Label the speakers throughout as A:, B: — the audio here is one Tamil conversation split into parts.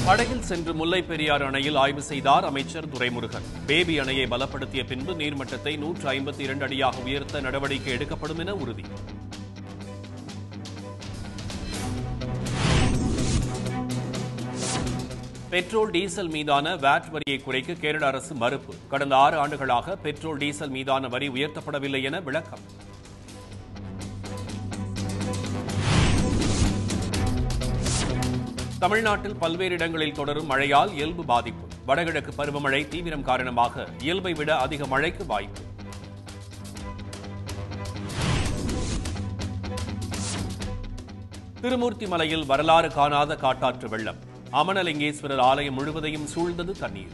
A: படகில் சென்று முல்லை பெரியாறு அணையில் ஆய்வு செய்தார் அமைச்சர் துரைமுருகன் பேபி அணையை பலப்படுத்திய பின்பு நீர்மட்டத்தை நூற்று ஐம்பத்தி இரண்டு அடியாக உயர்த்த நடவடிக்கை எடுக்கப்படும் என உறுதி பெட்ரோல் டீசல் மீதான வாட் வரியை குறைக்க கேரள அரசு மறுப்பு கடந்த ஆறு ஆண்டுகளாக பெட்ரோல் டீசல் மீதான வரி உயர்த்தப்படவில்லை என விளக்கம் தமிழ்நாட்டில் பல்வேறு இடங்களில் தொடரும் மழையால் இயல்பு பாதிப்பு வடகிழக்கு பருவமழை தீவிரம் காரணமாக இயல்பை விட அதிக மழைக்கு வாய்ப்பு திருமூர்த்தி மலையில் வரலாறு காணாத காட்டாற்று வெள்ளம் அமனலிங்கேஸ்வரர் ஆலயம் முழுவதையும் சூழ்ந்தது தண்ணீர்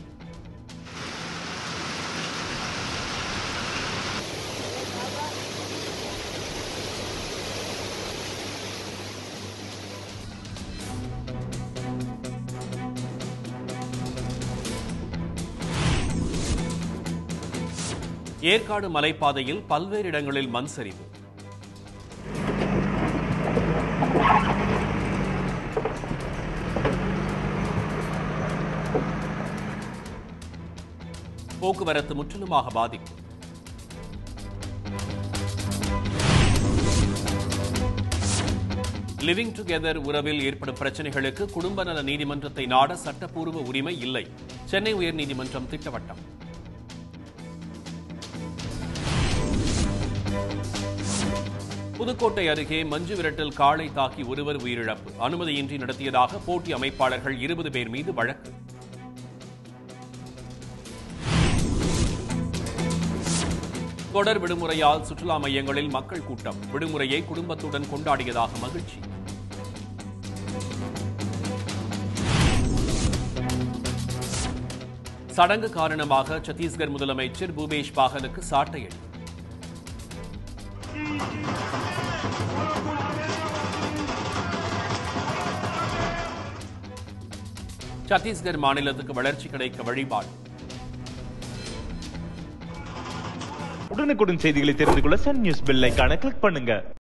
A: ஏற்காடு மலைப்பாதையில் பல்வேறு இடங்களில் மண் சரிவு போக்குவரத்து முற்றிலுமாக பாதிப்பு லிவிங் டுகெதர் உறவில் ஏற்படும் பிரச்சனைகளுக்கு குடும்ப நல நீதிமன்றத்தை நாட சட்டப்பூர்வ உரிமை இல்லை சென்னை உயர்நீதிமன்றம் திட்டவட்டம் புதுக்கோட்டை அருகே மஞ்சு விரட்டில் காளை தாக்கி ஒருவர் உயிரிழப்பு அனுமதியின்றி நடத்தியதாக போட்டி அமைப்பாளர்கள் இருபது பேர் மீது வழக்கு தொடர் விடுமுறையால் சுற்றுலா மையங்களில் மக்கள் கூட்டம் விடுமுறையை குடும்பத்துடன் கொண்டாடியதாக மகிழ்ச்சி சடங்கு காரணமாக சத்தீஸ்கர் முதலமைச்சர் பூபேஷ் பாகலுக்கு சாட்டையடி சத்தீஸ்கர் மாநிலத்துக்கு வளர்ச்சி கிடைக்க வழிபாடு
B: உடனுக்குடன் செய்திகளை தெரிந்து கொள்ள சன் நியூஸ் பெல் ஐகானை கிளிக் பண்ணுங்க